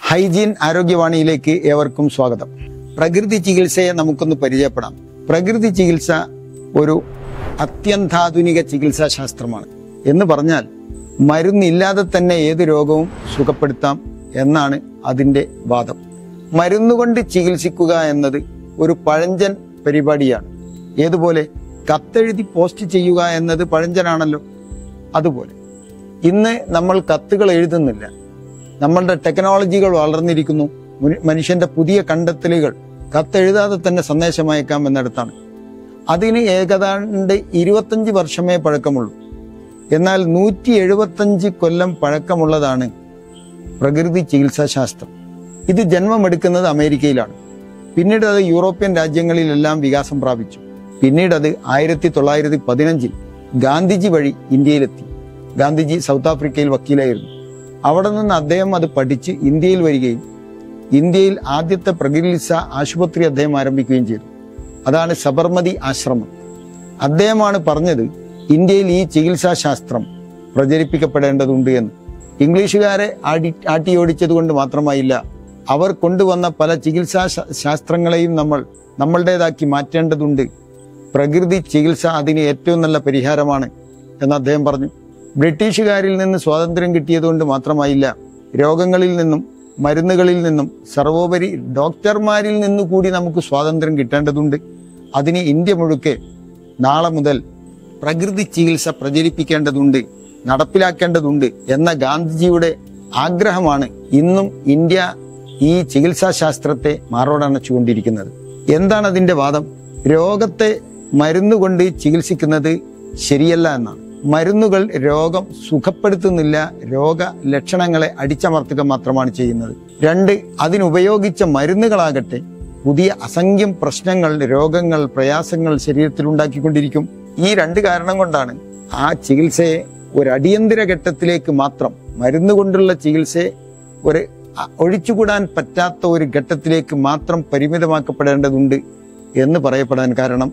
hygiene ആരോഗ്യവാണിയിലേക്ക് ഏവർക്കും സ്വാഗതം പ്രകൃതി ചികിത്സയെ നമുക്കൊന്ന് പരിചയപ്പെടാം പ്രകൃതി ചികിത്സ ഒരു അത്യന്താധുനിക ചികിത്സാ ശാസ്ത്രമാണ് എന്ന് പറഞ്ഞാൽ മരുന്നില്ലാതെ തന്നെ ഏത് രോഗവും സുഖപ്പെടുത്താം എന്നാണ് അതിൻ്റെ വാദം മരുന്നുകൊണ്ട് ചികിത്സിക്കുക എന്നത് ഒരു പഴഞ്ചൻ പരിപാടിയാണ് ഏതുപോലെ കത്തെഴുതി പോസ്റ്റ് ചെയ്യുക എന്നത് പഴഞ്ചനാണല്ലോ അതുപോലെ ഇന്ന് നമ്മൾ കത്തുകൾ എഴുതുന്നില്ല നമ്മളുടെ ടെക്നോളജികൾ വളർന്നിരിക്കുന്നു മുനി- മനുഷ്യന്റെ പുതിയ കണ്ടെത്തലുകൾ കത്തെഴുതാതെ തന്നെ സന്ദേശം അയക്കാം എന്നിടത്താണ് അതിന് ഏകദാണ്ട് ഇരുപത്തഞ്ച് വർഷമേ പഴക്കമുള്ളൂ എന്നാൽ നൂറ്റി എഴുപത്തഞ്ച് കൊല്ലം പഴക്കമുള്ളതാണ് പ്രകൃതി ചികിത്സാ ശാസ്ത്രം ഇത് ജന്മമെടുക്കുന്നത് അമേരിക്കയിലാണ് പിന്നീട് അത് യൂറോപ്യൻ രാജ്യങ്ങളിലെല്ലാം വികാസം പ്രാപിച്ചു പിന്നീട് അത് ആയിരത്തി തൊള്ളായിരത്തി പതിനഞ്ചിൽ ഗാന്ധിജി വഴി ഇന്ത്യയിലെത്തി ഗാന്ധിജി സൗത്ത് ആഫ്രിക്കയിൽ വക്കീലായിരുന്നു അവിടെ നിന്ന് അദ്ദേഹം അത് പഠിച്ച് ഇന്ത്യയിൽ വരികയും ഇന്ത്യയിൽ ആദ്യത്തെ പ്രകൃതിസ ആശുപത്രി അദ്ദേഹം ആരംഭിക്കുകയും ചെയ്തു അതാണ് സബർമതി ആശ്രമം അദ്ദേഹമാണ് പറഞ്ഞത് ഇന്ത്യയിൽ ഈ ചികിത്സാ ശാസ്ത്രം പ്രചരിപ്പിക്കപ്പെടേണ്ടതുണ്ട് എന്ന് ഇംഗ്ലീഷുകാരെ ആടി ആട്ടിയോടിച്ചത് കൊണ്ട് മാത്രമായില്ല അവർ കൊണ്ടുവന്ന പല ചികിത്സാ ശാ- ശാസ്ത്രങ്ങളെയും നമ്മൾ നമ്മളുടേതാക്കി മാറ്റേണ്ടതുണ്ട് പ്രകൃതി ചികിത്സ അതിന് ഏറ്റവും നല്ല പരിഹാരമാണ് എന്ന് അദ്ദേഹം പറഞ്ഞു ബ്രിട്ടീഷുകാരിൽ നിന്ന് സ്വാതന്ത്ര്യം കിട്ടിയതുകൊണ്ട് മാത്രമായില്ല രോഗങ്ങളിൽ നിന്നും മരുന്നുകളിൽ നിന്നും സർവോപരി ഡോക്ടർമാരിൽ നിന്നു കൂടി നമുക്ക് സ്വാതന്ത്ര്യം കിട്ടേണ്ടതുണ്ട് അതിന് ഇന്ത്യ മുഴുക്കെ നാളെ മുതൽ പ്രകൃതി ചികിത്സ പ്രചരിപ്പിക്കേണ്ടതുണ്ട് നടപ്പിലാക്കേണ്ടതുണ്ട് എന്ന ഗാന്ധിജിയുടെ ആഗ്രഹമാണ് ഇന്നും ഇന്ത്യ ഈ ചികിത്സാ ശാസ്ത്രത്തെ മാറോടണച്ചുകൊണ്ടിരിക്കുന്നത് എന്താണ് അതിന്റെ വാദം രോഗത്തെ മരുന്നുകൊണ്ട് ചികിത്സിക്കുന്നത് ശരിയല്ല എന്നാണ് മരുന്നുകൾ രോഗം സുഖപ്പെടുത്തുന്നില്ല രോഗ ലക്ഷണങ്ങളെ അടിച്ചമർത്തുക മാത്രമാണ് ചെയ്യുന്നത് രണ്ട് അതിനുപയോഗിച്ച മരുന്നുകളാകട്ടെ പുതിയ അസംഖ്യം പ്രശ്നങ്ങൾ രോഗങ്ങൾ പ്രയാസങ്ങൾ ശരീരത്തിൽ ഉണ്ടാക്കിക്കൊണ്ടിരിക്കും ഈ രണ്ട് കാരണം കൊണ്ടാണ് ആ ചികിത്സയെ ഒരു അടിയന്തര ഘട്ടത്തിലേക്ക് മാത്രം മരുന്ന് കൊണ്ടുള്ള ചികിത്സയെ ഒരു അ- ഒഴിച്ചുകൂടാൻ പറ്റാത്ത ഒരു ഘട്ടത്തിലേക്ക് മാത്രം പരിമിതമാക്കപ്പെടേണ്ടതുണ്ട് എന്ന് പറയപ്പെടാൻ കാരണം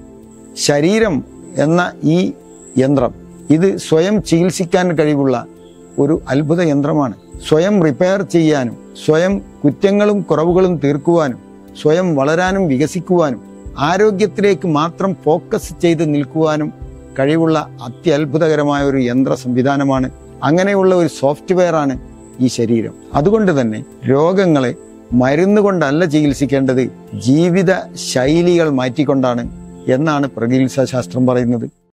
ശരീരം എന്ന ഈ യന്ത്രം ഇത് സ്വയം ചികിത്സിക്കാൻ കഴിവുള്ള ഒരു അത്ഭുത യന്ത്രമാണ് സ്വയം റിപ്പയർ ചെയ്യാനും സ്വയം കുറ്റങ്ങളും കുറവുകളും തീർക്കുവാനും സ്വയം വളരാനും വികസിക്കുവാനും ആരോഗ്യത്തിലേക്ക് മാത്രം ഫോക്കസ് ചെയ്ത് നിൽക്കുവാനും കഴിവുള്ള അത്യത്ഭുതകരമായ ഒരു യന്ത്ര സംവിധാനമാണ് അങ്ങനെയുള്ള ഒരു സോഫ്റ്റ്വെയർ ആണ് ഈ ശരീരം അതുകൊണ്ട് തന്നെ രോഗങ്ങളെ മരുന്ന് കൊണ്ടല്ല ചികിത്സിക്കേണ്ടത് ജീവിത ശൈലികൾ മാറ്റിക്കൊണ്ടാണ് എന്നാണ് പ്രകീത്സാ ശാസ്ത്രം പറയുന്നത്